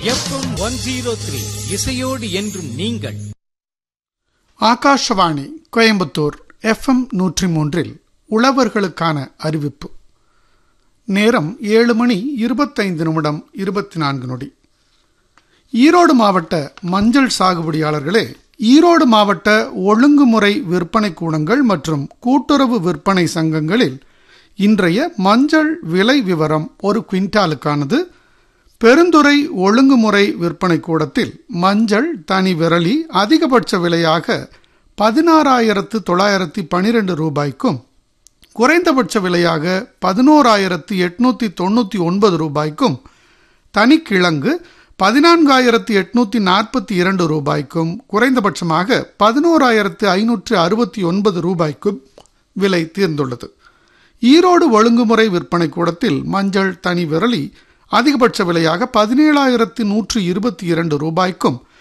FM one zero three இசையோடு என்றும் நீங்கள் ஆகாஷவாணி கோயம்புத்தூர் எஃப்எம் நூற்றி மூன்றில் உழவர்களுக்கான அறிவிப்பு நேரம் ஏழு மணி இருபத்தைந்து நிமிடம் இருபத்தி நான்கு நொடி ஈரோடு மாவட்ட மஞ்சள் சாகுபடியாளர்களே ஈரோடு மாவட்ட ஒழுங்குமுறை விற்பனை கூடங்கள் மற்றும் கூட்டுறவு விற்பனை சங்கங்களில் இன்றைய மஞ்சள் விலை விவரம் ஒரு குவிண்டாலுக்கானது பெருந்துறை ஒழுங்குமுறை விற்பனை கூடத்தில் மஞ்சள் தனி விரலி அதிகபட்ச விலையாக பதினாறாயிரத்து தொள்ளாயிரத்தி பனிரெண்டு ரூபாய்க்கும் குறைந்தபட்ச விலையாக பதினோராயிரத்து எட்நூத்தி தொண்ணூத்தி ஒன்பது ரூபாய்க்கும் தனிக்கிழங்கு பதினான்காயிரத்து எட்நூத்தி நாற்பத்தி இரண்டு ரூபாய்க்கும் குறைந்தபட்சமாக பதினோராயிரத்து ஐநூற்று அறுபத்தி ஒன்பது ரூபாய்க்கும் விலை தீர்ந்துள்ளது ஈரோடு ஒழுங்குமுறை விற்பனை கூடத்தில் மஞ்சள் தனி விரலி அதிகபட்ச விலையாக பதினேழாயிரத்து நூற்று இருபத்தி இரண்டு ரூபாய்க்கும்